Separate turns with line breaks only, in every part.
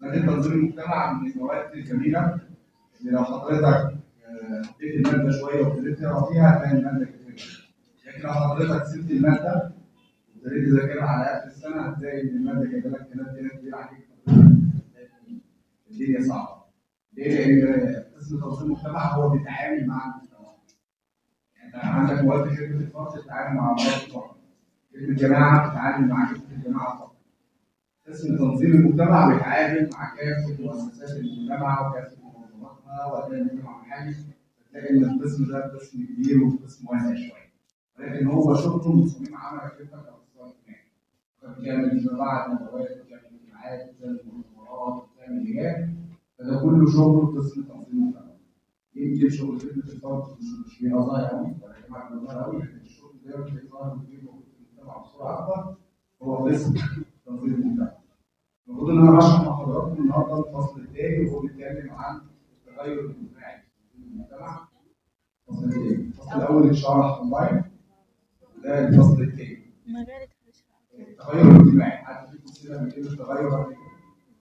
لكن تنظيم المجتمع من المواد الجميله اللي لو حضرتك آه، حبيت الماده شويه وابتديت تقرا فيها هتلاقي الماده جميله لكن لو حضرتك سبت الماده وابتديت تذاكرها على اخر السنه هتلاقي ان الماده جايبه لك كلام كده كبير عليك الدنيا صعبه ليه؟ لان قسم تنظيم المجتمع هو بيتعامل مع المجتمع يعني انت عندك مواد خدمه الفرد بتتعامل مع الفرد فقط خدمه الجماعه بتتعامل مع خدمه الجماعه فقط قسم تنظيم المجتمع بيتعامل مع كافه مؤسسات المجتمع وكافه منظماتها واداء المجتمع المحلي فتلاقي ان القسم ده قسم كبير وقسم واسع شويه ولكن هو شغله تصميم عمل خدمه كاخصائي اجتماعي فبتعمل جماعه ندوات بتعمل اجتماعات بتعمل مؤتمرات بتعمل لجان فده كله شغل قسم تنظيم المجتمع يمكن شغل خدمه الفرد مش مش فيها ظاهر قوي ولا جماعه ظاهر قوي لكن الشغل ده بتلاقي ظاهر كتير موجود في المجتمع بصوره اكبر هو قسم تنظيم المجتمع المفروض ان انا بشرح مع حضراتكم النهارده الفصل الثاني وهو بيتكلم عن التغير الاجتماعي في المجتمع الفصل الثاني الفصل الاول اتشرح اونلاين ده الفصل الثاني
مجال
التغير الاجتماعي حد فيكم كده من كلمه التغير قبل كده؟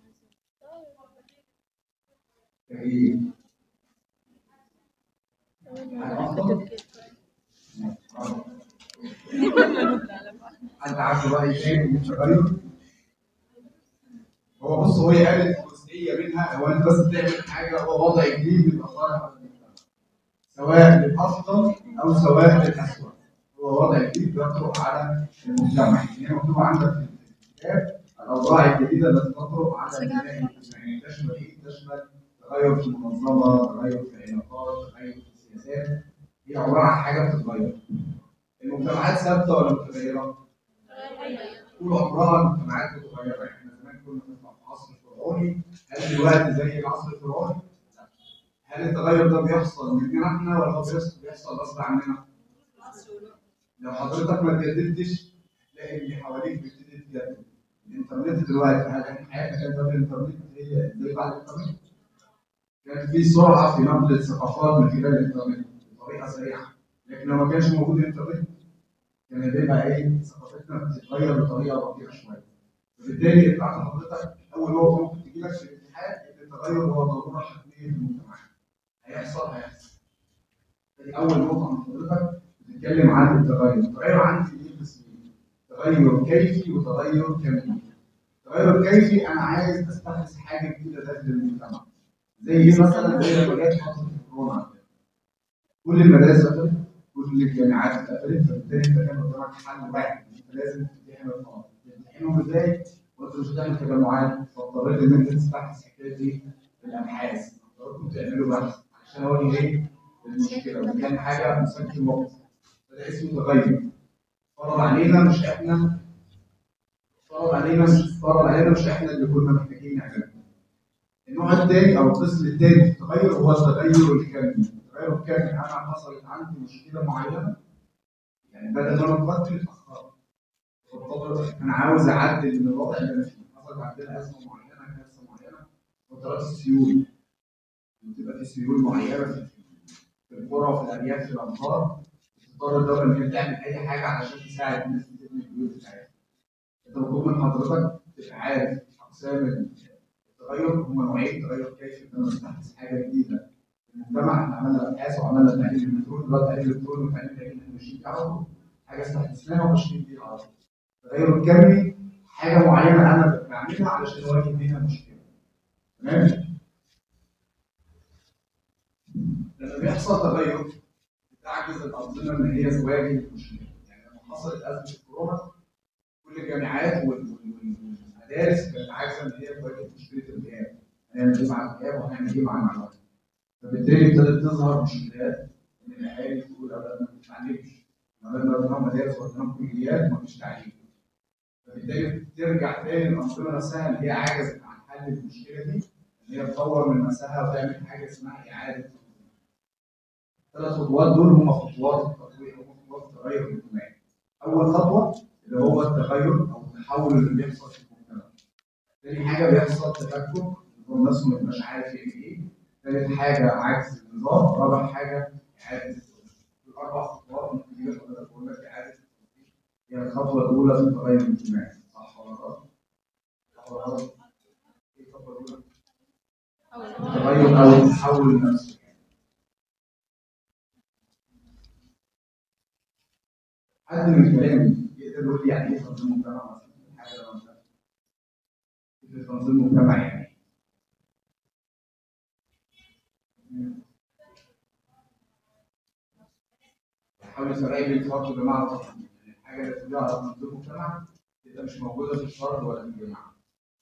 تغيير حد عنده راي تاني من التغير؟ هو بص هو قالت جزئيه منها هو انت بس بتعمل حاجه هو وضع جديد بيبقى صالح على المجتمع سواء للافضل او سواء للاسوء هو وضع جديد بيطرق على المجتمع يعني مكتوب عندك في الكتاب الاوضاع الجديده التي تطرق على البناء الاجتماعي تشمل ايه؟ تشمل تغير في المنظمه، تغير في العلاقات، تغير في السياسات هي عباره عن حاجه بتتغير. المجتمعات ثابته ولا متغيره؟ طول عمرها المجتمعات متغيره، احنا زمان كنا بنطلع في عصر فرعوني، هل دلوقتي زي العصر الفرعوني؟ لا. هل التغير ده بيحصل مننا احنا ولا هو بيحصل بيحصل غصب عننا؟ لو حضرتك ما اتجددتش تلاقي اللي حواليك بيبتدي يتجدد. الانترنت دلوقتي هل احنا حياتنا كانت قبل الانترنت هي زي بعد الانترنت؟ كان في سرعه في نقل الثقافات من خلال الانترنت بطريقه سريعه لكن لو ما كانش موجود الانترنت كان هيبقى ايه ثقافتنا بتتغير بطريقه بطيئه شويه فبالتالي بتاعت حضرتك اول نقطه ممكن تجي لك في الامتحان ان التغير هو ضروره حتميه في المجتمع هيحصل هيحصل دي اول نقطه من حضرتك بتتكلم عن التغير التغير عندي ايه قسمين تغير كيفي وتغير كمي التغير الكيفي انا عايز استحدث حاجه جديده داخل المجتمع زي ايه مثلا زي لما جت فتره الكورونا كل المدارس قفلت كل الجامعات اتقفلت فبالتالي انت كان قدامك حل واحد انت لازم تمتحن الطلبه تمتحنهم ازاي؟ وانت مش هتعمل تجمعات فاضطريت ان انت تستحدث حكايه ايه؟ الابحاث اضطريتوا تعملوا بحث عشان اواجه ايه؟ المشكله ودي كان حاجه مسكت موقف فده اسمه تغير فرض علينا مش احنا فرض علينا مش فرض علينا مش احنا اللي كنا محتاجين نعمله النوع الثاني او القسم الثاني في التغير هو التغير الكمي التغير الكمي انا حصلت عندي مشكله معينه يعني بدل ما انا مقدم اتاخرت فبضطر انا عاوز اعدل من الوضع اللي انا فيه حصلت عندنا ازمه معينه كارثه معينه فترات السيول بتبقى في سيول معينه في في القرى وفي الارياف في الامطار بتضطر الدوله ان هي تعمل اي حاجه علشان تساعد الناس اللي تبني البيوت بتاعتها انت مطلوب من حضرتك تبقى عارف اقسام التغير هم نوعين تغير كيفي ان انا بستحدث حاجه جديده في المجتمع احنا عملنا ابحاث وعملنا تحليل الالكتروني دلوقتي التحليل الالكتروني والتحليل التحليل احنا ماشيين فيه على طول حاجه استحدثناها وماشيين فيها على طول التغير الكمي حاجه معينه انا بعملها علشان اواجه بيها مشكله تمام لما بيحصل تغير بتعجز الانظمه ان هي تواجه المشكله يعني لما حصلت ازمه الكورونا كل الجامعات وال- وال- وال- والمدارس كانت عاجزه ان هي تواجه مشكله الغياب هنعمل ايه مع الغياب وهنعمل ايه مع المعلومات فبالتالي ابتدت تظهر مشكلات ان الاهالي تقول اولادنا ما بتتعلمش اولادنا وديناهم مدارس وديناهم كليات ومفيش تعليم فبالتالي ترجع تاني الانظمه نفسها اللي هي عجزت عن حل المشكله دي ان هي تطور من نفسها وتعمل حاجه اسمها اعاده تنظيم. الثلاث خطوات دول هم خطوات التطوير هم خطوات التغير الاجتماعي. اول خطوه اللي هو التغير او التحول اللي بيحصل في المجتمع. تاني حاجه بيحصل تفكك النظام نفسه ما يبقاش عارف يعمل ايه. ثالث حاجه عكس النظام، رابع حاجه اعاده التنظيم. الاربع خطوات ممكن يجي حضرتك بقول لك اعاده التنظيم هي الخطوه الاولى في التغير الاجتماعي صح ولا غلط؟ صح ولا غلط؟ ايه الخطوه الخطوه الاولى التغير او التحول نفسه حد من كلامي يقدر يقول لي يعني ايه تنظيم مجتمع مثلا حاجه لو انت فكره تنظيم مجتمع يعني إيه؟ حاول تراقب الفرد وجماعه الفرد يعني الحاجه اللي تدل على تنظيم مجتمع تبقى مش موجوده في الفرد ولا في الجماعه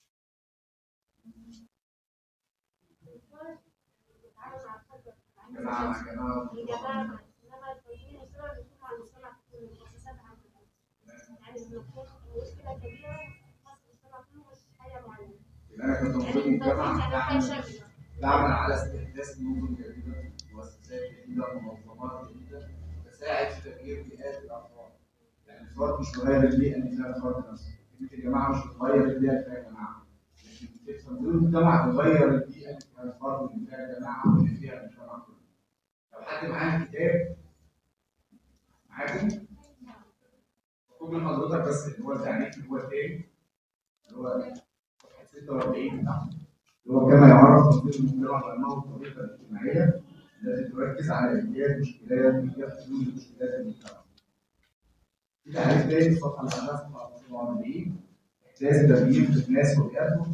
جماعه مع جماعه
الجماعة إنما التنظيم والسمع بيكون على المجتمع كله المؤسسات عامة يعني بنكون مشكلة كبيرة خاصة المجتمع كله مش حاجة معينة
يبقى انا
يعني
كتنظيم مجتمع
التنظيم يعني
بعمل
فيها شكل
بعمل على استحداث نظم جديده مؤسسات جديده منظمات جديده تساعد في تغيير بيئات الافراد يعني الفرد مش مغير البيئه اللي فيها الفرد نفسه كلمه الجماعه مش بتغير البيئه اللي فيها الجماعه لكن في تنظيم المجتمع بتغير البيئه اللي فيها الفرد واللي فيها الجماعه واللي فيها المجتمع كله لو حد معاه كتاب معاكم خد من حضرتك بس اللي هو التعريف اللي هو التاني اللي هو صفحه 46 تحت اللي هو كما يعرف تنظيم المجتمع بأنه الطريقة الاجتماعية التي تركز على إيجاد مشكلات وإيجاد حلول لمشكلات المجتمع. في تعريف تاني في الصفحة اللي بعدها صفحة 44 إحداث تغيير في الناس وبيئتهم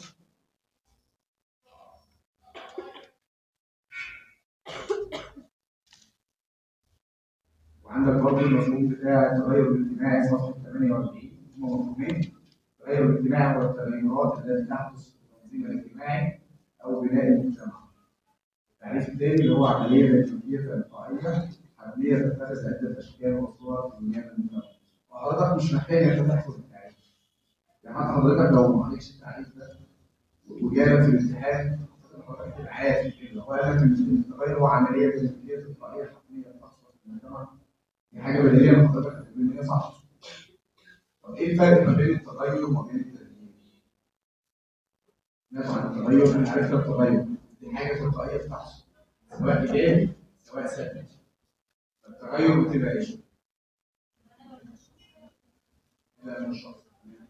وعندك برضه المفهوم بتاع التغير الاجتماعي صفحة 48 هم مفهومين التغير الاجتماعي هو التغيرات التي تحدث في التنظيم الاجتماعي أو بناء المجتمع. التعريف الثاني اللي هو عملية تكتيكية تلقائية عملية تتخذ عدة أشكال وصور في بنيان المجتمع. وحضرتك مش محتاج إن أنت تحفظ التعريف. يعني حتى حضرتك لو ما عندكش التعريف ده وجالك في الامتحان حضرتك تبقى عارف كده هو قال لك إن التغير هو عملية تكتيكية تلقائية حتمية تحصل في المجتمع. دي حاجة بديهية من حضرتك هتقول إن هي صح. طب إيه الفرق ما بين التغير وما بين التغيير؟ نسمع التغير انا عرفت التغير دي حاجه تلقائيه بتحصل سواء ايجابي سواء سلبي التغير بتبقى ايه؟ لا مش شرط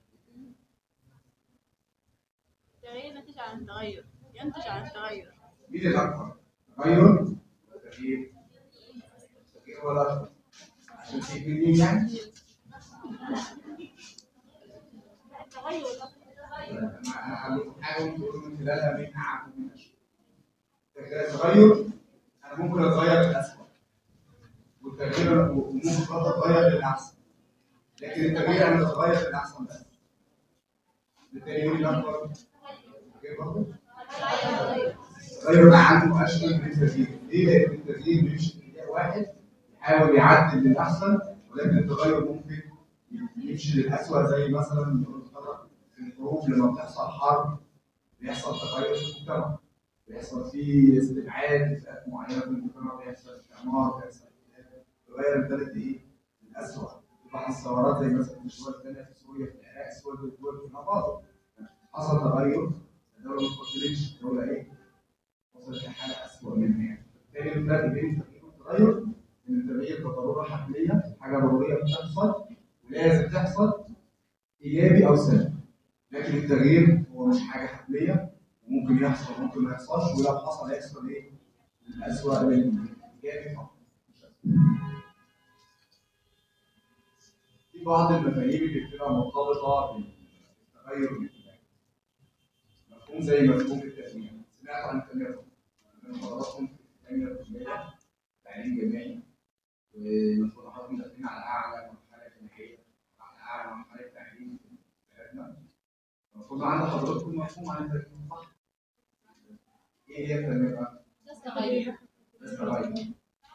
التغيير نتيجة عن التغير ينتج عن التغير
مين الاكبر؟ تغير ولا تغيير؟ تغيير ولا اكبر؟ عشان في اتنين يعني
لا التغير
انا هقول لكم حاجه ممكن تقولوا من خلالها مين اعلم ومين اشطر التغير انا ممكن اتغير للاسوء والتغيير وممكن برضه اتغير للاحسن لكن التغيير انا بتغير للاحسن بس بالتالي مين الاكبر؟ التغيير برضه التغير ده عنده اشمل من التغيير ليه؟ لان التغيير بيمشي في اتجاه واحد يحاول يعدل للاحسن ولكن التغير ممكن يمشي للاسوء زي مثلا في الحروب لما بتحصل حرب بيحصل تغير في المجتمع بيحصل فيه استبعاد لفئات معينه في المجتمع بيحصل استعمار بيحصل تغير البلد ايه؟ للاسوء تحصل ثورات زي مثلا في الشوال الثانيه في سوريا في العراق سوريا والدول كلها باظت حصل تغير الدوله ما اتقدمتش الدوله ايه؟ وصلت لحاله اسوء منها يعني بالتالي الفرق بين التغيير والتغير ان التغيير ده ضروره حتميه حاجه ضروريه بتحصل ولازم تحصل ايجابي او سلبي لكن التغيير هو مش حاجه حتميه وممكن يحصل وممكن ما يحصلش ولو حصل هيحصل ايه؟ الاسوء للايجابي فقط مش أسوأ. في بعض المفاهيم اللي بتبقى مرتبطه بالتغير الاجتماعي مفهوم زي مفهوم التنميه سمعت عن التنميه طبعا من حضراتكم في التنميه الطبيه تعليم جامعي ومفروض حضراتكم داخلين على اعلى مرحله جامعيه على اعلى مرحله تعليم في بلدنا المفروض عند حضراتكم مفهوم عن التنميه صح؟ ايه هي التنميه بقى؟
تغير
بس تغير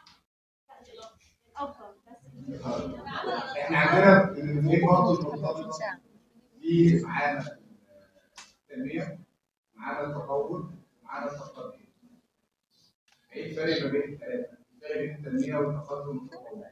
افضل بس
احنا عندنا الاثنين برضه مرتبطه في معانا التنميه معانا التطور معانا التقدم ايه الفرق ما بين الثلاثه؟ الفرق بين التنميه والتقدم والتطور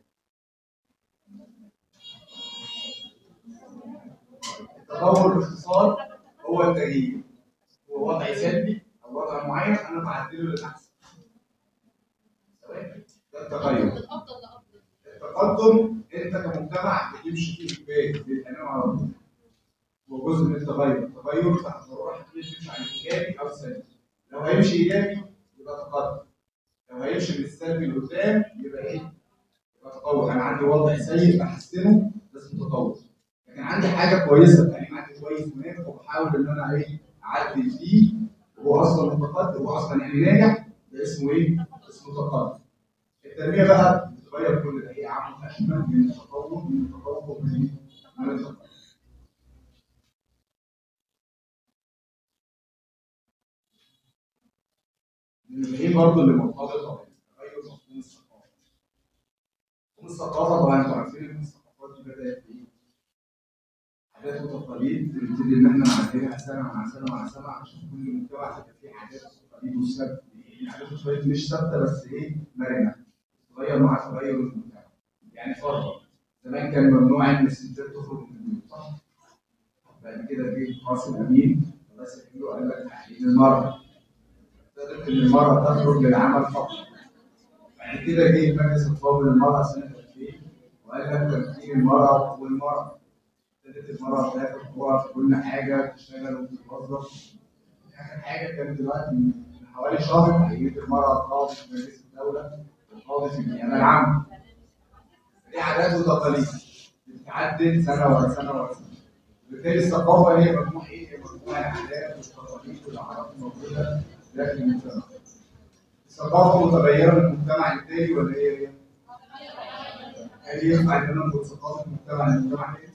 التطور باختصار هو التغيير هو وضع سلبي او وضع معين انا بعدله للاحسن تمام؟ ده التغير
من أفضل لأفضل
التقدم انت كمجتمع بتمشي فيه اجباري بالامام على طول هو جزء من التغير التغير تحت ضروره حتميه يمشي على الايجابي او السلبي لو هيمشي ايجابي يبقى تقدم لو هيمشي من السلبي لقدام يبقى ايه؟ يبقى تطور انا عندي وضع سيء بحسنه ده اسمه تطور لكن عندي حاجه كويسه التعليم عندي كويس وناجح وبحاول ان انا ايه اعدل فيه وهو اصلا متقدم وهو اصلا يعني ناجح ده اسمه ايه؟ اسمه تقدم التنميه بقى بتغير كل ده هي عمل اشمل من التطور من التطور من إيه؟ من التقدم من الايه برضه اللي مرتبطه بتغير مفهوم الثقافه مفهوم الثقافه طبعا انتوا عارفين ان الثقافات دي بدات بايه؟ عادات وتقاليد بنبتدي ان احنا نعدلها سنه مع سنه مع سنه عشان كل مجتمع تبقى فيه عادات وتقاليد وثابته العادات والتقاليد مش ثابته بس ايه مرنه تتغير مع تغير المجتمع يعني فرضا زمان كان ممنوع ان الستات تخرج من البيوت صح؟ بعد كده جه قاسم امين بس قال لك تحريم المراه ابتدت ان المراه تخرج للعمل فقط بعد كده جه مجلس القومي للمراه سنه 2000 وقال لك تمكين المراه والمراه ابتدت المرأة تاخد قوة في كل حاجة تشتغل وتتوظف. آخر حاجة كانت دلوقتي من حوالي شهر عينت المرأة قاضي في مجلس الدولة وقاضي في النيابة العامة. دي عادات وتقاليد بتتعدل سنة ورا سنة ورا سنة. بالتالي الثقافة هي مجموعة إيه؟ هي مجموعة العادات والتقاليد والأعراف الموجودة داخل المجتمع. الثقافة متغيرة من المجتمع للتاني ولا هي إيه؟ هل ينفع إن أنا أنقل ثقافة المجتمع للمجتمع تاني؟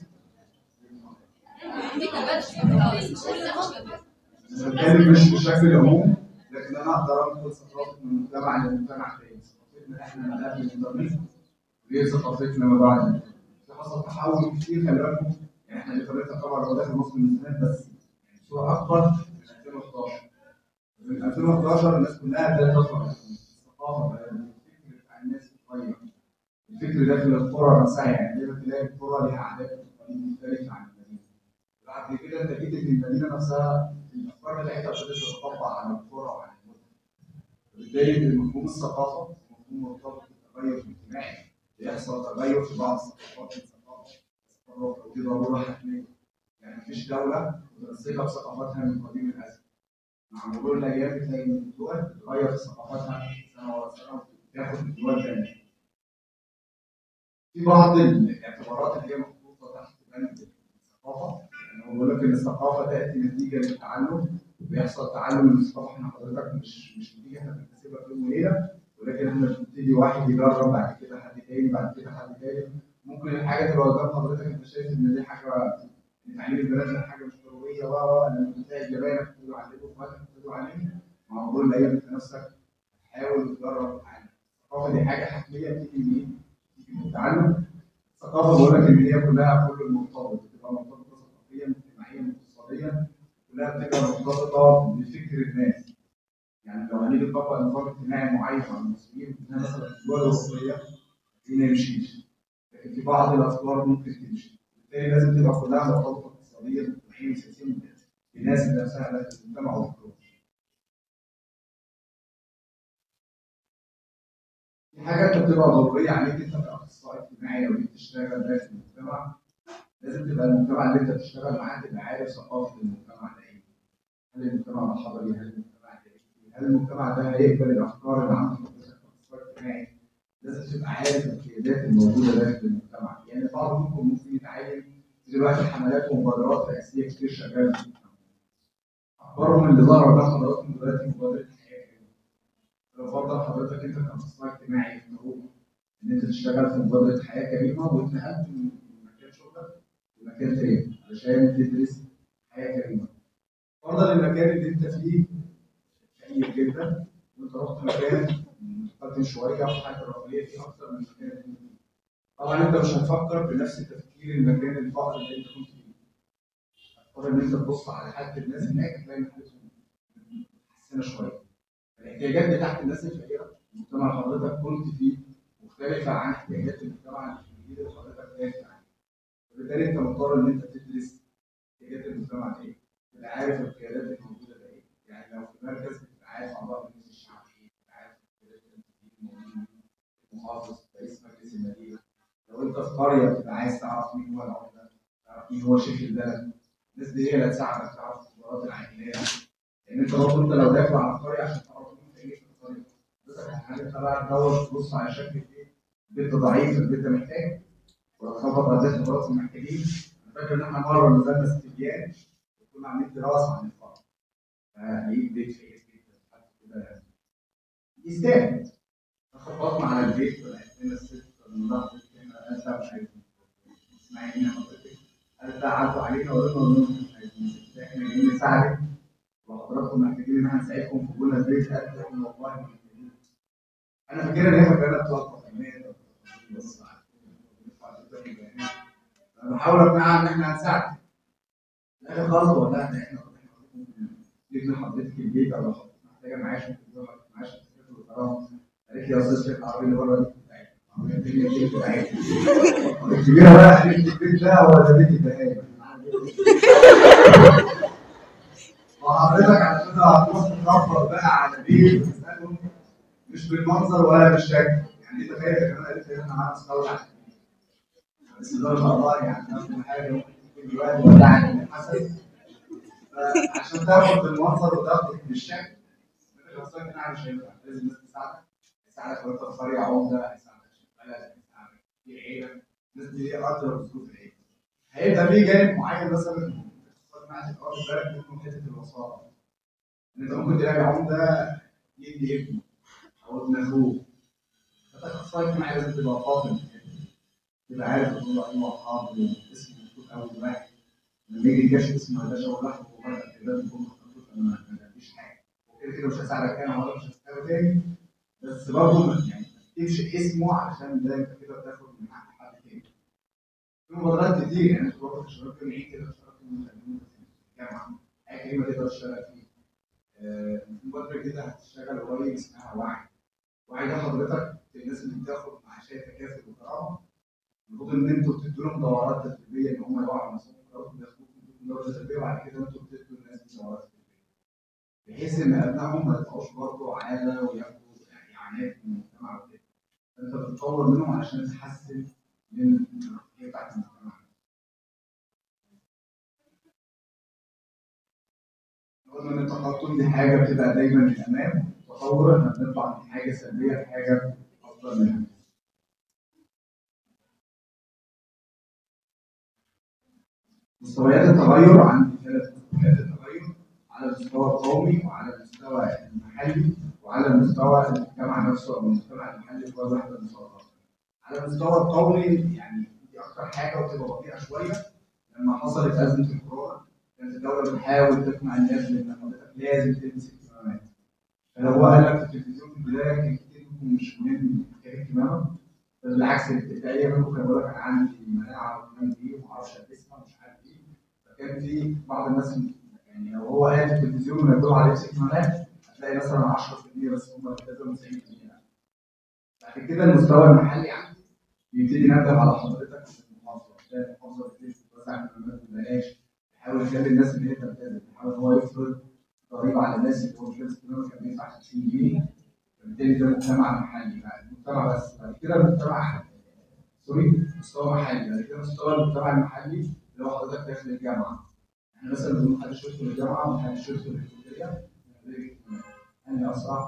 بتكلم مش بشكل عموم لكن انا اقدر انقل ثقافه من مجتمع لمجتمع تاني ثقافتنا احنا ما قبل الانترنت غير ثقافتنا ما بعد الإنترنت. في حصل تحول كتير خلي بالكم يعني احنا الانترنت طبعا هو داخل مصر من زمان بس يعني بصوره اكبر من 2011 من 2011 الناس كلها بدات تطلع الثقافه بقى الفكر بتاع الناس اتغير الفكر داخل القرى نفسها يعني دايما تلاقي القرى ليها عادات وتقاليد مختلفه عن المدينه بعد كده انت جيت ان المدينه نفسها الافكار بتاعتها ابتدت تتطبق على القرى وعلى المدن. وبالتالي مفهوم الثقافه مفهوم مرتبط بالتغير الاجتماعي بيحصل تغير في بعض الثقافات الثقافه تتطرق ودي ضروره حتميه. يعني مفيش دوله متمسكه بثقافتها من قديم الازل. مع مرور الايام بتلاقي ان الدول بتغير في ثقافتها سنه ورا سنه وتاخد من دول ثانيه. في بعض الاعتبارات اللي هي محطوطه تحت بند الثقافه يعني هو بيقول لك ان الثقافه تاتي نتيجه للتعلم بيحصل تعلم من الثقافه احنا حضرتك مش مش نتيجه احنا بنكتسبها في يوم وليله ولكن احنا بنبتدي واحد يجرب بعد كده حد تاني بعد كده حد تاني ممكن الحاجه تبقى قدام حضرتك انت شايف ان دي حاجه ان تعليم البنات ده حاجه مش ضروريه و و لما بتلاقي الجبانه بتقولوا عليكم اخواتك بتقولوا عليهم مع مرور الايام انت نفسك تحاول تجرب الحاجه الثقافه دي حاجه حتميه بتيجي منين؟ بتيجي من التعلم الثقافه بقول لك ان هي كلها كل المرتبط بتبقى مرتبطه ثقافيا اجتماعيا اقتصاديا كلها بتبقى مرتبطه بفكر الناس يعني لو هنيجي نطبق نظام اجتماعي معين على المصريين هنا مثلا في الدول الاوروبيه ما يمشيش لكن في بعض الافكار ممكن تمشي بالتالي لازم تبقى كلها مرتبطه اقتصاديا واجتماعيا وسياسيا بالناس نفسها داخل المجتمع والفكر في حاجات بتبقى ضروريه عليك انت كاخصائي اجتماعي لو جيت تشتغل داخل المجتمع لازم تبقى المجتمع اللي انت بتشتغل معاه تبقى عارف ثقافه المجتمع ده ايه. هل المجتمع ده حضري؟ هل المجتمع ده إيه؟ هل المجتمع ده هيقبل الافكار اللي عند حضرتك كاخصائي اجتماعي؟ لازم تبقى عارف القيادات الموجوده داخل المجتمع، يعني البعض منكم ممكن يتعين دلوقتي حملات ومبادرات رئاسيه كتير شغاله في المجتمع. اخبارهم اللي ظهر ده حضراتكم دلوقتي مبادره حياه كريمه. لو فرضا حضرتك انت كاخصائي اجتماعي في الحقوق ان انت تشتغل في مبادره حياه كريمه واتنقلت من مكان شغلك لمكان تاني علشان تدرس حياه كريمه. فرضا المكان اللي انت فيه كبير جدا وانت رحت مكان متقدم شويه وحاجه الرفاهيه فيه اكتر من المكان اللي انت فيه. طبعا انت مش هتفكر بنفس تفكير المكان الفقر اللي انت كنت فيه. هتضطر ان انت تبص على حاله الناس هناك تلاقي ان حالتهم متحسنه شويه. الاحتياجات بتاعت الناس الفقيره المجتمع اللي حضرتك كنت فيه مختلفه عن احتياجات المجتمع الجديد اللي حضرتك داخل عليه. وبالتالي انت مضطر ان انت تدرس احتياجات المجتمع ده ايه؟ تبقى عارف القيادات الموجوده ده ايه؟ يعني لو في مركز بتبقى عارف اعضاء مجلس الشعب ايه؟ تبقى عارف القيادات الموجودين المحافظ رئيس مجلس المدينه. لو انت في قريه بتبقى عايز تعرف مين هو العمده، تعرف مين هو شيخ البلد، الناس دي هي اللي هتساعدك تعرف اختبارات العينات لان انت برضه انت لو داخل على القريه عشان تعرف انت ايه في القريه بس انت بقى تدور تبص على شكل ايه البيت ضعيف البيت ده محتاج وتخبط على ذات خلاص المحتاجين انا فاكر ان احنا مره نزلنا استبيان وكنا عاملين دراسه عن الفقر فلقيت بيت فقير جدا حد كده يستاهل فخبطنا على البيت ولقيت لنا الست المراه هنا قالت لا مش عايزين اسمعي مني حضرتك قالت لا عدوا علينا وقلنا لهم مش عايزين احنا جايين نساعدك وحضراتكم محتاجين ان احنا نساعدكم في بنى البيت قالت احنا والله محتاجين انا فاكر ان هي فاكره بتوع التقييمات بس انا بحاول اقنعها ان احنا هنساعدك لا خلاص والله احنا احنا جبنا حضرتك البيت او لو حضرتك محتاجه معاش ممكن تروح معاش تسافر وتراهم قالت لي يا استاذ شيخ العربيه اللي بره دي بتاعتي العربيه دي البيت بتاعتي الكبيره بقى قالت لي البيت ده هو ده بيت البهايم وحضرتك عشان هتروح تترفض بقى على بيت تسالهم مش بالمنظر ولا بالشكل يعني انت تخيل كمان قالت لي احنا معانا مستودع بس ده ما شاء الله يعني نفس حاجه ممكن يكون الواد ودعني من حسن عشان تاخد بالمنظر وتاخد بالشكل اصلا كده مش هينفع لازم الناس تساعدك يساعدك لو انت في قريه عمده هيساعدك في بلد هيساعدك في عيله الناس دي هي اقدر بظروف العيله هيبقى في جانب معين مثلا مع الارض بالك منه حته الوساطه ان انت ممكن تلاقي عمده يدي ابنه او ابن اخوه فالاخصائي الاجتماعي لازم تبقى فاطن تبقى عارف ان هو ايوه حاضر اسمه مكتوب اول واحد لما يجي الكشف اسمه يا باشا والله وبركه كده بيكون مكتوب انا ما فيش حاجه وكده كده مش هساعدك انا ولا مش هساعدك تاني بس برضه يعني ما تكتبش اسمه علشان ده انت كده بتاخد من حق حد تاني في مبادرات كتير يعني انت برضه الشباب كانوا كده اشتركوا في الجامعه حاجه كريمه تقدر تشتغل فيه آه، في مبادره كده هتشتغل قريب اسمها وعي وعي ده حضرتك الناس اللي بتاخد معاشات تكافل وكرامه المفروض ان انتوا بتدوا لهم دورات تدريبيه ان هم يوعوا نفسهم وياخدوا دوره تدريبيه وبعد كده انتوا بتدوا الناس دي دورات تدريبيه بحيث ان ابنائهم ما يبقوش برضه عاده وياخدوا يعني اعانات من المجتمع وكده فانت بتطور منهم علشان تحسن من النفسيه بتاعت المجتمع قلنا ان التقدم دي حاجه بتبقى دايما للامام تطور احنا بنطلع من حاجه سلبيه لحاجه افضل منها مستويات التغير عندي ثلاث مستويات التغير على المستوى القومي وعلى المستوى المحلي وعلى المستوى المجتمع نفسه او المجتمع المحلي اللي هو الوحده المصغره. على المستوى القومي يعني دي اكتر حاجه وتبقى بطيئه شويه لما حصلت ازمه الكورونا كانت الدوله بتحاول تقنع الناس بان حضرتك لازم تلبس الكمامات. فلو هو قال لك في التلفزيون في البدايه كان كتير منكم مش مهم حكايه الكمامه بل بالعكس التقيه منكم كان بيقول لك انا عندي مناعه والكلام دي وما اعرفش البسها ومش عارف ايه فكان في بعض الناس يعني لو هو قال في التلفزيون ويقولوا عليه يمسك كمامات هتلاقي مثلا 10% بس هم اللي التزموا 90% بعد كده المستوى المحلي عندي بيبتدي ينبه على حضرتك في المحافظه تلاقي المحافظه بتبتدي توزع كمامات ببلاش يحاول يخلي الناس ان هي تلتزم يحاول ان هو يفرض ضريبه على الناس اللي هو مش لابس كمامه كان بيدفع 50 جنيه فبالتالي ده مجتمع محلي بقى المجتمع بس بعد كده المجتمع سوري مستوى محلي بعد كده مستوى المجتمع المحلي اللي هو حضرتك داخل الجامعه احنا مثلا بنقول محدش يدخل الجامعه ومحدش يدخل الكليه انهي اسرع؟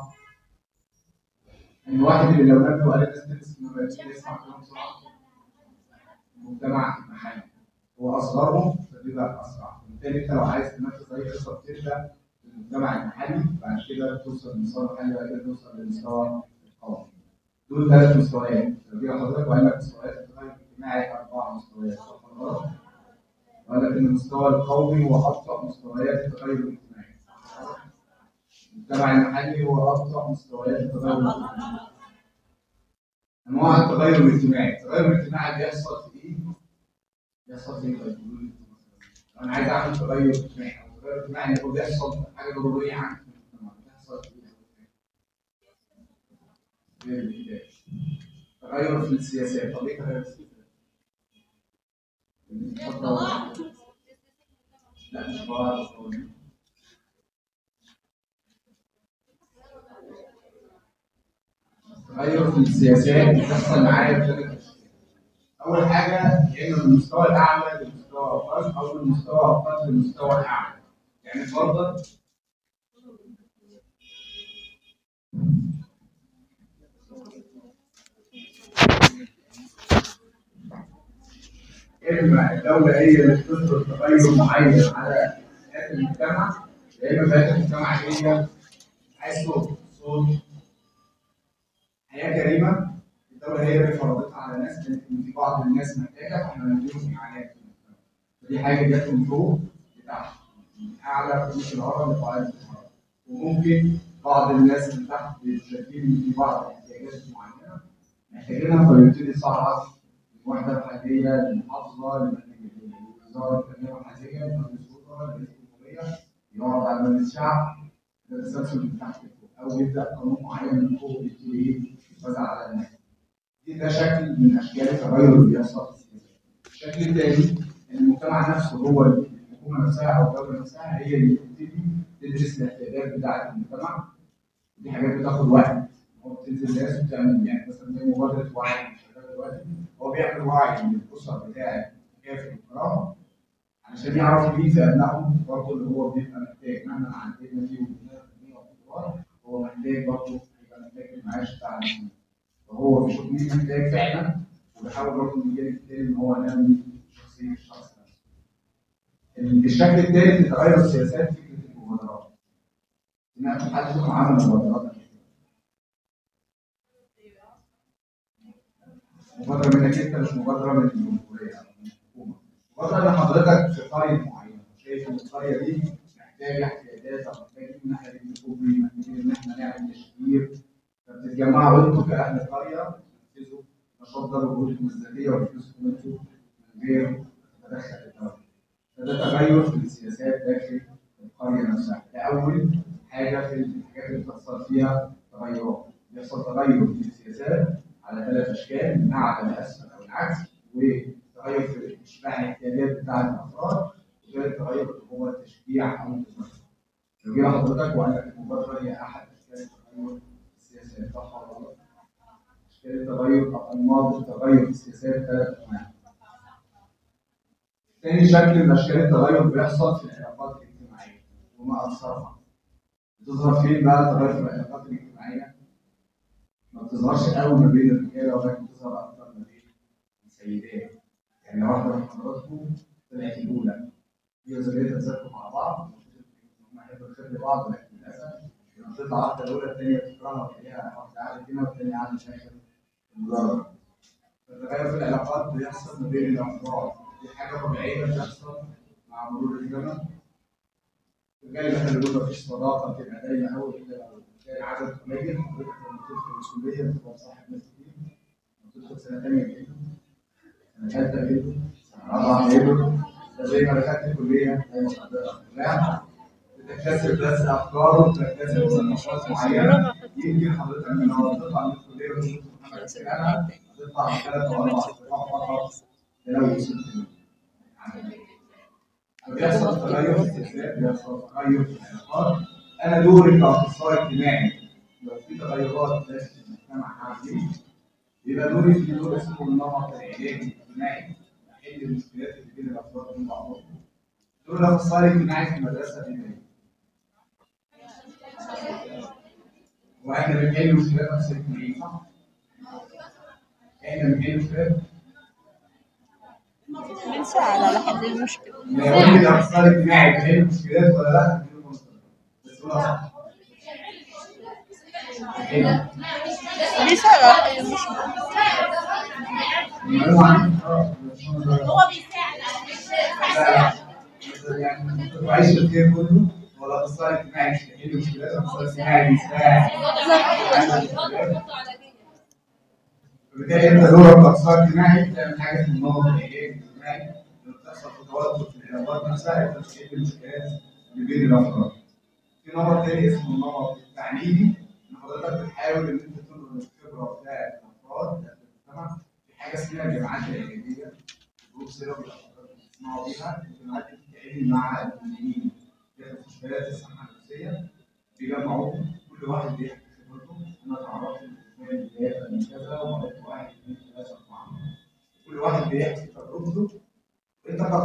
ان واحد اللي لو نبه قال الناس تلبس كمامات يسمع كلام بسرعه المجتمع المحلي هو اصغرهم فبيبقى اسرع وبالتالي انت لو عايز تنفذ اي خطه بتبدا بالمجتمع المحلي بعد كده توصل للمستوى المحلي بعد كده توصل للمستوى القومي دول ثلاث مستويات لو جه حضرتك وقال لك مستويات التغير الاجتماعي اربع مستويات صح ولا غلط؟ وقال لك ان المستوى القومي هو ابطا مستويات التغير الاجتماعي المجتمع المحلي هو ابطا مستويات التغير الاجتماعي انواع التغير الاجتماعي التغير الاجتماعي بيحصل في ايه؟ بيحصل في ايه طيب؟ لو انا عايز اعمل تغير اجتماعي او تغير اجتماعي هو بيحصل حاجه ضروريه عندي في المجتمع بيحصل في ايه؟ تغير في السياسات طب ايه تغير في السياسات؟ لا مش بعرف تغير في السياسات بتحصل معايا بثلاث اشكال. اول حاجه يا اما من المستوى الاعلى للمستوى اقل او من مستوى اقل لمستوى اعلى يعني اتفضل اما الدوله هي اللي بتفرض تغير معين على حياه المجتمع يا اما حياه المجتمع هي عايز صوت صوت حياه كريمه الدوله هي اللي فرضتها على ناس لان في بعض الناس محتاجه فاحنا نديهم اعانات في المجتمع فدي حاجه جت من فوق لتحت من اعلى قمه الهرم لقاعده الهرم وممكن بعض الناس اللي تحت شايفين ان في بعض الاحتياجات معينه محتاجينها فيبتدي يصعد الوحده الحاليه للمحافظه لوزاره التنميه المحليه لمجلس الوزراء لرئيس الجمهوريه يقعد على مجلس الشعب ده تسلسل من تحت لفوق او يبدا قانون معين من فوق يبتدي ايه يتوزع على الناس دي ده شكل من اشكال التغير اللي بيحصل في السياسه الشكل الثاني ان المجتمع نفسه هو الحكومه نفسها او الدوله نفسها هي اللي بتبتدي تدرس الاحتياجات بتاعه المجتمع دي حاجات بتاخد وقت هو بتنزل ناس وبتعمل يعني مثلا زي مبادره وعي شغال دلوقتي هو بيعمل وعي للاسر بتاعه كيف الكرامه علشان يعرف مين في ابنائهم برضه اللي هو بيبقى محتاج مهما عدينا فيه وبناء هو محتاج برضه يبقى محتاج المعاش بتاع المسلمين فهو بيشوف مين محتاج فعلا وبيحاول برضه من الجانب التاني ان هو ينمي شخصيه الشخص نفسه. الشكل الثالث لتغير السياسات فكره المبادرات. ان انتم حد فيكم عمل مبادرات قبل كده. مبادره منك انت مش مبادره من الجمهوريه او من الحكومه. مبادره ان حضرتك في قريه معينه شايف ان القريه دي محتاجه احتياجات او محتاجين ان احنا نبني كوبري محتاجين ان احنا نعمل تشجير فبتتجمعوا انتوا كاهل القريه تنفذوا نشاط ده وجودكم الذاتيه وتنفذوا انتوا من غير تدخل الدوله. فده تغير في السياسات داخل القريه نفسها. ده اول حاجه في الحاجات اللي بتحصل فيها تغيرات. بيحصل تغير في السياسات على ثلاث اشكال من اعلى لاسفل او العكس وتغير في اشباع الاحتياجات بتاعه الافراد وغير تغير اللي هو التشجيع او التمرين. لو جينا حضرتك وقال لك المبادره هي احد اشكال التغير السياسات صح ولا غلط؟ اشكال التغير او انماط التغير في السياسات ثلاث انواع. تاني شكل من اشكال التغير بيحصل في العلاقات الاجتماعيه وما اكثرها. بتظهر فين بقى التغير في العلاقات الاجتماعيه؟ ما بتظهرش قوي ما بين الرجاله ولكن بتظهر اكثر ما بين السيدات. يعني لو واحده من حضراتكم طلعت الاولى هي وزوجتها تذاكروا مع بعض هم هيبقوا يخدموا بعض لكن للاسف لما تطلع واحده الاولى الثانيه بتكرهها وتلاقيها واحده قاعده هنا والثانيه قاعده في اخر المدرج. فالتغير في العلاقات بيحصل ما بين الافراد دي حاجه طبيعيه بتحصل مع مرور الزمن الرجاله مثلا بيقول مفيش صداقه بتبقى دايما اول كده تلاقي عدد قليل حضرتك لما تدخل الكليه بتبقى صاحب ناس كتير لما تدخل سنه ثانيه كده سنه ثالثه كده سنه رابعه كده ده زي ما دخلت الكليه زي ما حضرتك لا بتكتسب بس افكار وبتكتسب ثقافات معينه يمكن حضرتك لما تطلع من الكليه وتشوف محمد السلامه هتطلع من ثلاث او اربع اصدقاء فقط ده لو وصلت فبيحصل تغير في السياسات بيحصل تغير في العلاقات انا دوري كاخصائي اجتماعي لو في تغيرات داخل المجتمع حواليه يبقى دوري في دور اسمه النمط العلاجي الاجتماعي احل المشكلات اللي بين الافراد من بعضهم دور الاخصائي الاجتماعي في المدرسه بيبقى ايه؟ واحنا بنحل مشكلات نفس الاجتماعيه صح؟ احنا بنحل مشكلات
بنساعد على حل المشكلة
لو انت الاخصائي الاجتماعي بيحل مشكلات ولا لا؟ بس قولها صح بيحل.
بيساعد على حل المشكلة
المعلومة عندي اه
هو بيساعد على
لا يعني ما عايش الخير كله ولا الاخصائي الاجتماعي مش بيحل مشكلات الاخصائي الاجتماعي بيساعد فبالتالي انت دورك كاخصائي اجتماعي بتعمل حاجه في النمط العلاجي الاجتماعي لما بتحصل في توتر في العلاقات نفسها انت بتحل المشكلات اللي بين الافراد. في نمط تاني اسمه النمط التعليمي ان حضرتك بتحاول ان انت تنقل الخبره بتاعت الافراد في المجتمع في حاجه اسمها الجامعات الاعلاميه جروب سيرة بتسمعوا بيها الجامعات دي بتتعامل مع المديرين داخل مستشفيات الصحه النفسيه بيجمعوا كل واحد بيحكي خبرته انا اتعرفت من بدايه من كذا وعرفت واحد اثنين ثلاثه اربعه كل واحد بيحكي تجربته انت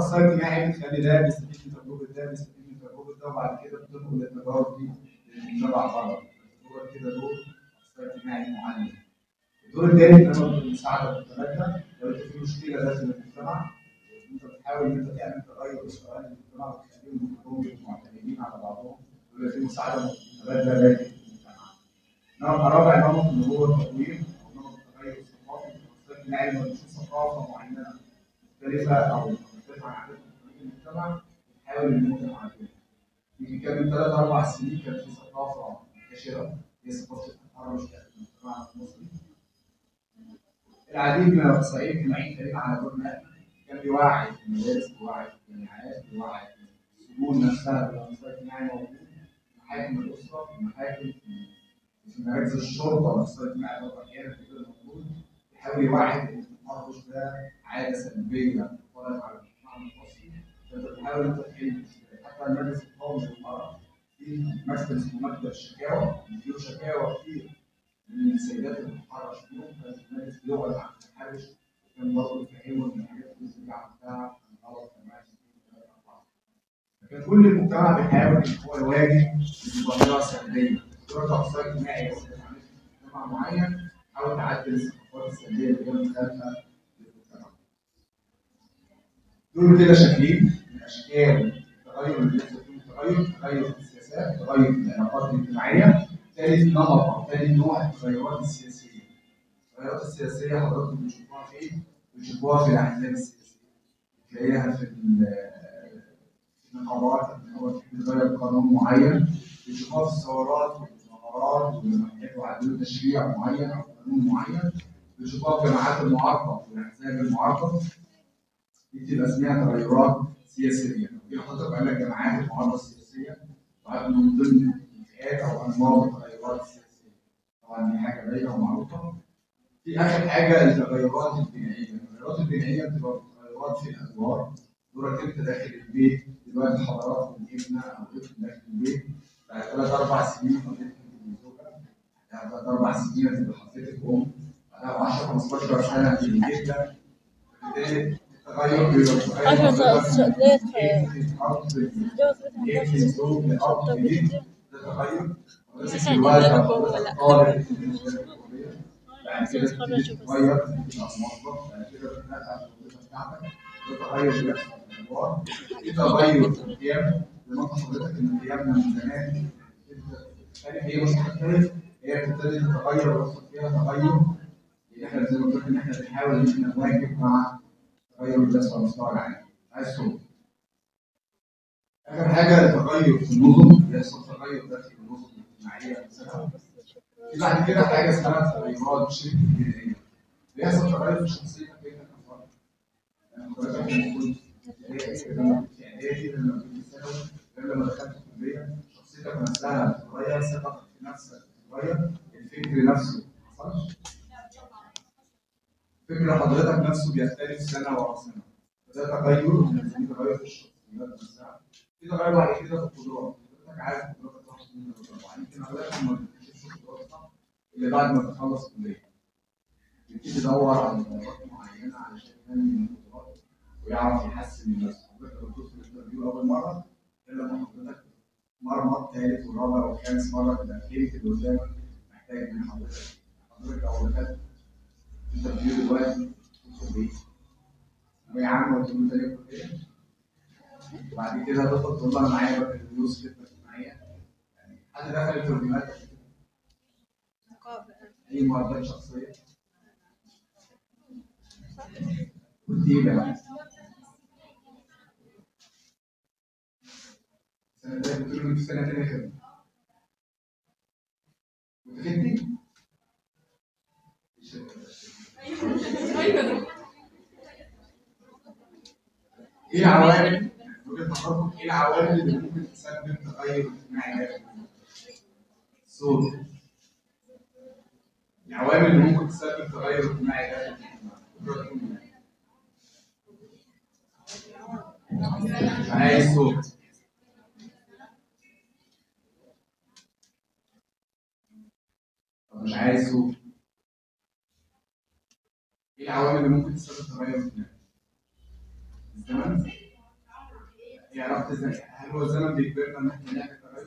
اخصائي اجتماعي بتخلي ده بيستفيد من تجربه ده بيستفيد من تجربه ده وبعد كده بتنقل التجارب دي للمجتمع بره دور كده دور اخصائي اجتماعي معين الدور الثاني ان انا المساعده المتبادله لو انت في مشكله داخل المجتمع انت بتحاول ان انت تعمل تغير سواء المجتمع وتخليهم كلهم معتمدين على بعضهم ويبقى في مساعده متبادله داخل المجتمع. النوع الرابع نمط اللي هو التطوير او نمط التغير الثقافي الاخصائي الاجتماعي لما بيشوف ثقافه معينه مختلفه او مختلفه عن عادات المجتمع بيحاول ان هو يعدلها. يمكن كان من ثلاث اربع سنين كان في ثقافه منتشره هي ثقافه التحرش داخل المجتمع المصري. العديد من الاخصائيين الاجتماعيين كان على دور نقل كان بيوعي في المدارس بيوعي في الجامعات بيوعي في السجون نفسها بالاخصائي الاجتماعي موجود في محاكم الاسره في محاكم في في مراكز الشرطه الاخصائي الاجتماعي برضه احيانا كده موجود بيحاول يوعي ان التحرش ده عاده سلبيه طرأت على المجتمع المصري فانت بتحاول انت تحل المشكله حتى المجلس القومي للمراه في مكتب اسمه مكتب الشكاوى بيجيله شكاوى كتير من السيدات اللي بتتحرش فيهم فالناس بيقعد عن التحرش كان برضه يفهموا ان الحاجات اللي انت عملتها كان غلط كان معاك لكن كل المجتمع بيحاول ان هو يواجه الظاهره السلبيه دور الاخصائي الاجتماعي بس في مجتمع معين حاول تعدل الثقافات السلبيه اللي هي مخالفه للمجتمع. دول كده شكلين من اشكال التغير اللي بيحصل فيه التغير تغير في السياسات تغير في العلاقات الاجتماعيه ثالث نمط او ثالث نوع التغيرات السياسيه. التغيرات السياسيه حضراتكم بتشوفوها فين؟ بتشوفوها في الاحزاب السياسيه. تلاقيها في ال- في النقابات ان هو بيغير قانون معين بتشوفوها في الثورات والمظاهرات ولما بيحبوا يعدلوا تشريع معين او قانون معين بتشوفوها في جماعات المعارضه والاحزاب المعارضه دي بتبقى اسمها تغيرات سياسيه. في حضرتك قال لك جماعات المعارضه السياسيه وهذا من ضمن الفئات او انواع التغيرات السياسيه. طبعا دي حاجه باينه ومعروفه. في اخر حاجه التغيرات البنائيه، التغيرات البنائيه بتبقى تغيرات في الادوار دورك انت داخل البيت دلوقتي حضراتكم ابنه او ابن داخل البيت بعد ثلاث اربع سنين حضرتك زوجه بعد ثلاث اربع سنين هتبقى حضرتك ام بعدها 10 15 سنه هتبقى جده بالتالي التغير بيبقى تغير
عشرة
حضرتك
سنوات
ابن الاب
جوز
ابن الزوج الاب جديد ده تغير بس
إحنا
الوالد
عندنا
أو
ربع ولا؟
طالب في الكلية. بعد كده
عايزين نتخرج
تبتدي
بس.
تتغير تبقى موظف بعد كده تتنقل في الوظيفه بتاعتك ده تغير بيحصل في الادوار في تغير في القيم زي ما قلت لحضرتك ان قيمنا من زمان انت هي مش بتختلف هي بتبتدي تتغير ويحصل فيها تغير يعني احنا زي ما قلت ان احنا بنحاول ان احنا نواكب مع التغير اللي بيحصل على مستوى العالم عايز صوت اخر حاجه التغير في النظم بيحصل تغير داخل النظم الاجتماعيه نفسها في بعد كده حاجه اسمها تغيرات شبه جنائيه بيحصل تغير في شخصيتك انت كفرد يعني حضرتك المفروض ابتدائي لما كنت في اعدادي لما كنت في ثانوي غير لما دخلت الكليه شخصيتك نفسها بتتغير ثقتك في نفسك بتتغير الفكر نفسه ما حصلش فكر حضرتك نفسه بيختلف سنه ورا سنه فده تغير من تغير في الشخصيات نفسها في تغير بعد كده في القدرات حضرتك عارف قدراتك واحد اثنين ثلاثه اربعه يمكن حضرتك ما بتكتشفش قدراتك الا بعد ما تخلص الكليه يبتدي يدور على مهارات معينه علشان ينمي من قدراته ويعرف يحسن من نفسه حضرتك لما تدخل الانترفيو اول مره الا لما حضرتك مرمى ثالث ورابع وخامس مره تبقى فهمت اللي قدامك محتاج من حضرتك حضرتك لو دخلت انترفيو دلوقتي تدخل بيه ويا عم قلت له انت ليه كليه وبعد كده تدخل تقول له انا معايا بكالوريوس خدمه اجتماعيه يعني حد دخل انترفيوهات قبل كده؟ اي معدات شخصيه قلت ايه بقى؟ السنه اللي فاتت قلت له في سنه تانيه خدمه وتخدني؟ ايه العوامل وجهه نظركم ايه العوامل اللي ممكن تسبب تغير اجتماعي داخل الصوت العوامل اللي ممكن تسبب تغير اجتماعي داخل المجتمع قدراتكم إيه؟ عايز صوت طب مش عايز صوت ايه العوامل اللي ممكن تسبب تغير اجتماعي الزمن هي علاقة ازاي؟ هل هو الزمن بيجبرنا ان احنا نعمل تغير؟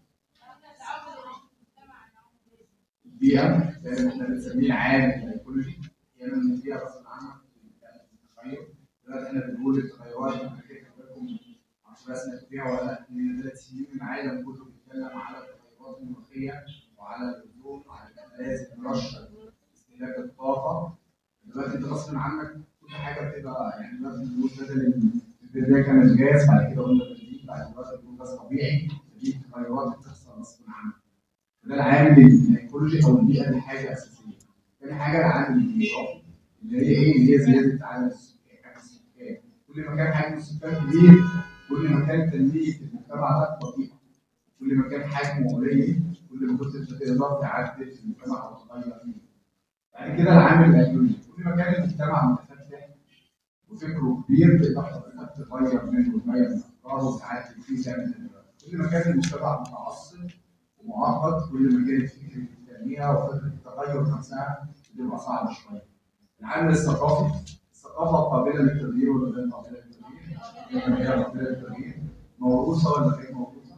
البيئة زي ما احنا بنسميه العالم الايكولوجي هي من البيئة غصب عنها التغير دلوقتي احنا بنقول التغيرات اللي حكيت لكم معرفش بقى سمعتوا فيها ولا لا من ثلاث سنين العالم كله بيتكلم على التغيرات المناخية وعلى الأوزون وعلى ان لازم نرشد استهلاك الطاقة دلوقتي انت غصب عنك كل حاجة بتبقى يعني دلوقتي بنقول بدل البداية كان الغاز بعد كده قلنا بنزين بعد دلوقتي بنقول غاز طبيعي فدي تغيرات بتحصل غصب عنك ده العامل الايكولوجي او البيئه دي حاجه اساسيه. تاني حاجه العامل الاضافي اللي هي ايه؟ اللي هي زياده عدد السكان حجم السكان. كل ما كان حجم السكان كبير كل ما كان تنميه المجتمع ده بطيئه. كل ما كان حجمه قليل كل ما كنت انت تقدر تعدل في المجتمع او تغير فيه. بعد كده العامل الايكولوجي كل ما كان المجتمع متفتح وفكره كبير تقدر حضرتك تغير منه وتغير من افكاره وتعدل فيه تعمل كل ما كان المجتمع متعصب ومعقد كل ما كانت فكره التنميه وفكره التغير نفسها بتبقى صعبه شويه. العامل الثقافي الثقافه قابله للتغيير ولا غير قابله للتغيير؟ هي قابله للتغيير موروثه ولا غير موروثه؟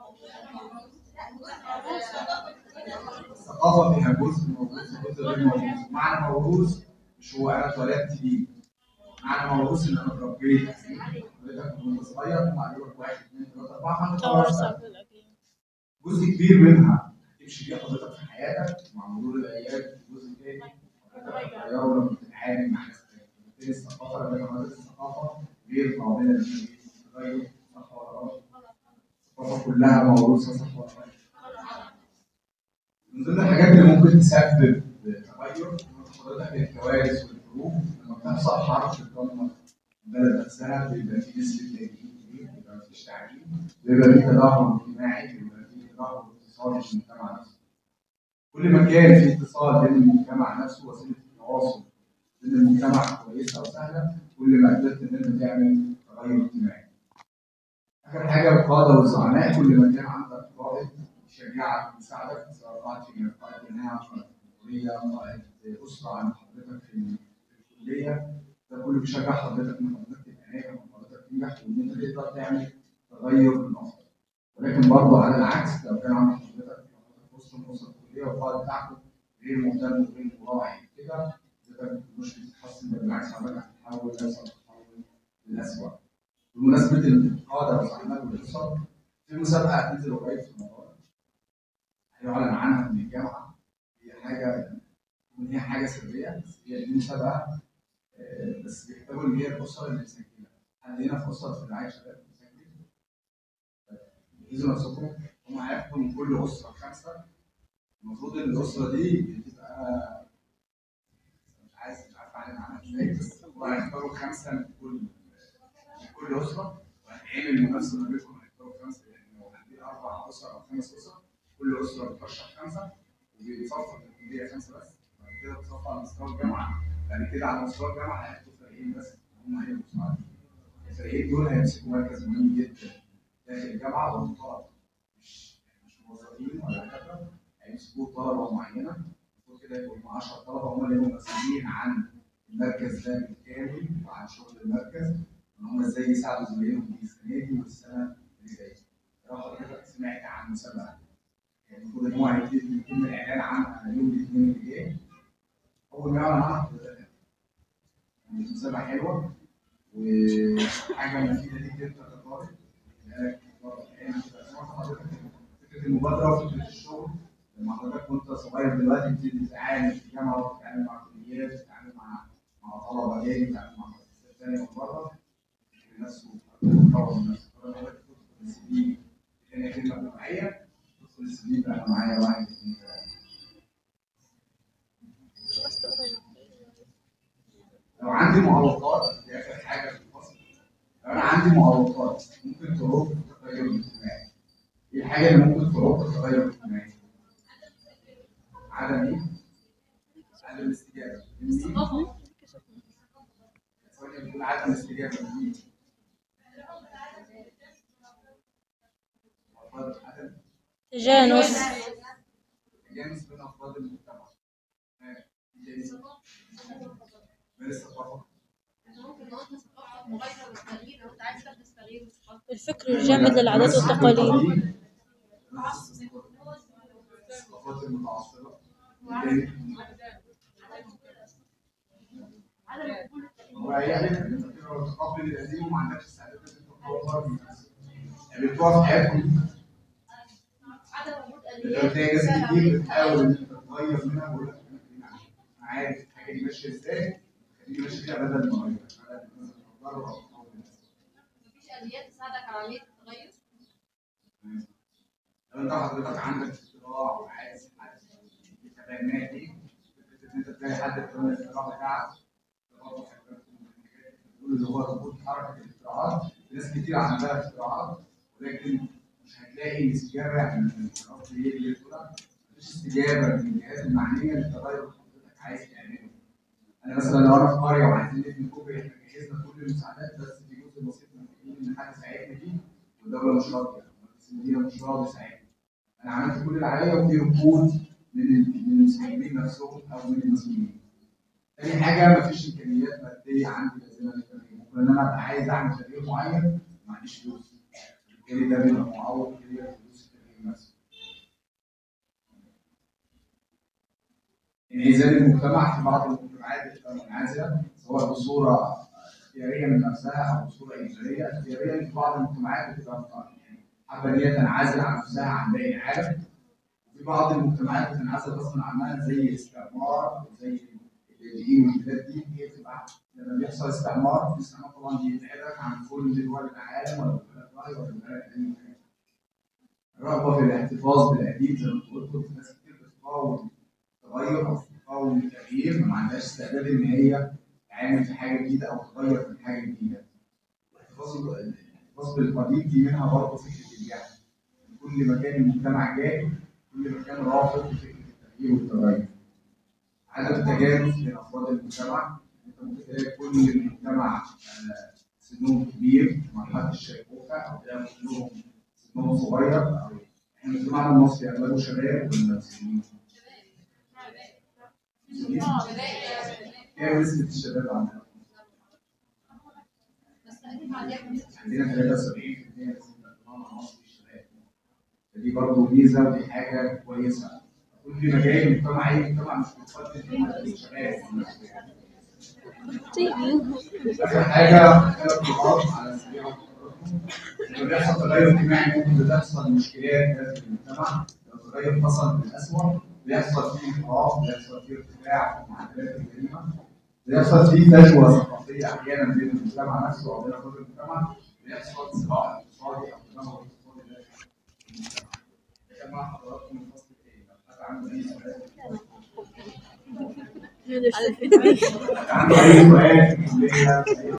الثقافه فيها جزء موروث وجزء غير موروث، معنى موروث مش هو انا اتولدت بيه. معنى موروث ان انا اتربيت حضرتك وانت صغير هم علموك واحد اثنين ثلاثه اربعه فانت خلاص
توارثها في الأجيال
جزء كبير منها تمشي بيه حضرتك في حياتك مع مرور الايام جزء تاني حضرتك بتغيره لما بتتعامل مع ناس تاني بالتالي الثقافه لما حضرتك الثقافه غير قابله للتغير صح ولا غلط؟ الثقافه كلها موروثه صح ولا غلط؟ من ضمن الحاجات اللي ممكن تسبب تغير حضرتك الكوارث والحروب لما بتحصل حرب بتدمر البلد نفسها بيبقى في نسبه لاجئين كبير بيبقى مفيش تعليم بيبقى في تدهور اجتماعي بيبقى في تدهور اقتصادي في المجتمع نفسه. كل ما كان في اتصال بين المجتمع نفسه وسيله التواصل بين المجتمع كويسه وسهله كل ما قدرت ان انت تعمل تغير اجتماعي. اخر حاجه القاده والزعماء كل ما كان عندك قائد يشجعك ويساعدك سواء قائد في قائد جماعه قائد جمهوريه قائد اسره عند حضرتك في الكليه ده كله بيشجع حضرتك ان حضرتك تبقى ناجح وان حضرتك تنجح وان انت تقدر تعمل تغير للافضل. ولكن برضه على العكس لو كان عند حضرتك في وسط الاسره الكليه والقائد بتاعكم غير مهتم وغير مراعي كده حضرتك مش بتتحسن بل بالعكس حضرتك هتتحول لأسوأ تتحول للأسوأ. بمناسبه القاده والزعماء والاسر في مسابقه هتنزل قريب في الموضوع هيعلن عنها من الجامعه هي حاجه هي حاجه سريه بس هي دي مسابقه آه، بس بيحتاجوا ان هي الاسر اللي مسجله هل هنا في اسر في الرعايه شباب مسجل جهزوا نفسكم هم هياخدوا من كل اسره خمسه المفروض ان الاسره دي بتبقى مش عايز مش عارف اعلن عنها ازاي بس هو هيختاروا خمسه من كل من كل اسره وهتعمل منافسه ما بينكم هيختاروا خمسه يعني لو عندي اربع اسر او خمس اسر كل اسره بترشح خمسه وبيتصفى في الكليه خمسه بس بعد كده بتصفى على مستوى الجامعه بعد كده على مستوى الجامعه هياخدوا فريقين بس هم هيبقوا مساعدين الفريقين دول هيمسكوا مركز مهم جدا داخل الجامعه والطلبه مش مش موظفين ولا دكاتره هيمسكوه طلبه معينه المفروض كده يبقوا هم 10 طلبه هم اللي يبقوا مسؤولين عن المركز ده بالكامل وعن شغل المركز ان هم ازاي يساعدوا زمايلهم في السنه دي والسنه اللي جايه. لو حضرتك سمعت عن مسابقه يعني المفروض ان هو هيبتدي يتم الاعلان عنها يوم الاثنين اللي جاي اول ما يعلن عنها حضرتك يعني مسابقه حلوه وحاجه مفيده ليك انت كطالب لك برضه أحياناً بتبقى سمعت حضرتك فكره المبادره وفكره الشغل لما حضرتك كنت صغير دلوقتي بتبتدي تتعامل في الجامعه وتتعامل مع كليات وتتعامل مع مع طلبه جاي وتتعامل مع مؤسسات ثانيه من بره نفسه بتطور من نفسه فلما حضرتك تدخل السي في ثانيه كلمه جماعيه تدخل السي في بقى انا معايا واحد اثنين ثلاثه لو عندي معوقات دي اخر حاجه في الفصل لو انا عندي معوقات ممكن تعوق التغير الاجتماعي ايه الحاجه اللي ممكن تعوق التغير الاجتماعي؟ عدم ايه؟ عدم الاستجابه من مين؟ ثواني بتقول عدم الاستجابه من مين؟ أفراد عدم
تجانس
تجانس بين افراد المجتمع ماشي. إيه تاني؟ من الثقافه
مغايرة والتغيير لو انت عايز تحدث تغيير في الثقافة.
الفكر الجامد للعادات والتقاليد
الثقافات المتعصبة
عدم قبول التغيير
هو يعني انت بتبقى متقبل القديم وما عندكش استعداد انك تتطور من نفسك. يعني بتقف حياتكم
عدم وجود
لو تلاقي ناس
آليات
كتير بتحاول ان انت تغير منها بقول لك انا عارف الحاجه دي ماشيه ازاي خليني ماشي فيها بدل ما اغير بدل ما أغير أو أتطور من نفسي.
مفيش آليات تساعدك على عملية التغير
لو انت حضرتك عندك اختراع وعايز حد يتبناه دي فكره ان انت تلاقي حد يتبنى الاختراع بتاعك ده برضه حاجة من الحاجات اللي بتقول اللي هو ركود حركه الاختراعات في ناس كتير عندها اختراعات ولكن مش هتلاقي استجابه من الاختراعات اللي هي اللي بتقولها مفيش استجابه من الجهات المعنيه للتغير اللي حضرتك عايز تعمله انا مثلا لو انا في قريه وعايزين نبني كوبري احنا جهزنا كل المساعدات بس في جزء بسيط محتاجين ان حد يساعدنا فيه والدوله مش راضيه رئيس المدينه مش راضي يساعدنا انا عملت كل اللي عليا وفي ركود من ال- من المسؤولين نفسهم او من المسؤولين. تاني حاجه مفيش امكانيات ماديه عندي لازمه للتغيير، ممكن ان انا ابقى عايز اعمل تغيير معين ما عنديش فلوس. بالتالي ده بيبقى معوق كبير في فلوس التغيير نفسه. انعزال المجتمع في بعض المجتمعات بتبقى منعزله سواء بصوره اختياريه من نفسها او بصوره اجباريه، اختياريه في بعض المجتمعات بتبقى يعني حابه ان هي تنعزل عن نفسها عن باقي العالم وفي بعض المجتمعات بتنعزل غصبا عنها زي الاستعمار وزي اللاجئين والبلاد دي هي بتبقى لما بيحصل استعمار الاستعمار طبعا بيبعدك عن كل دول العالم ولا بلد واحد ولا بلد تاني الرغبه في الاحتفاظ بالقديم زي ما قلت قلت ناس كتير بتقاوم التغير او بتقاوم التغيير ما عندهاش استعداد ان هي تعمل في حاجه جديده او تغير في حاجه جديده. الاحتفاظ الاحتفاظ بالقديم دي منها برضه فكره الجهل. كل ما كان المجتمع جاهل كل ما كان رافض لفكره التغيير والتغير. عدم التجانس بين افراد المجتمع انت ممكن تلاقي كل المجتمع آه، سنهم كبير في مرحله الشيخوخه او تلاقي كلهم سنهم صغير او احنا مجتمعنا المصري اغلبه شباب ولا سنين؟ ايه نسبه الشباب عندنا؟
بس تقريبا عليها
عندنا 73% نسبه المجتمع المصري الشباب. فدي برضه ميزه ودي حاجه كويسه. كل ما جاي المجتمع اي مجتمع مش بيقدم خدمه للشباب اخر حاجه ثلاث نقاط على سبيل التقدم. لما بيحصل تغير اجتماعي ممكن بتحصل مشكلات داخل المجتمع لو التغير حصل للاسوء بيحصل فيه انحراف بيحصل فيه ارتفاع في معدلات الجريمه بيحصل فيه فجوه ثقافيه احيانا بين المجتمع نفسه او بين افراد المجتمع بيحصل صراع اقتصادي او تنوع اقتصادي داخل المجتمع. ده مع حضراتكم الفصل الثاني لو حد عنده اي سؤال
هذا الشيء
عنده اي سؤال في الكليه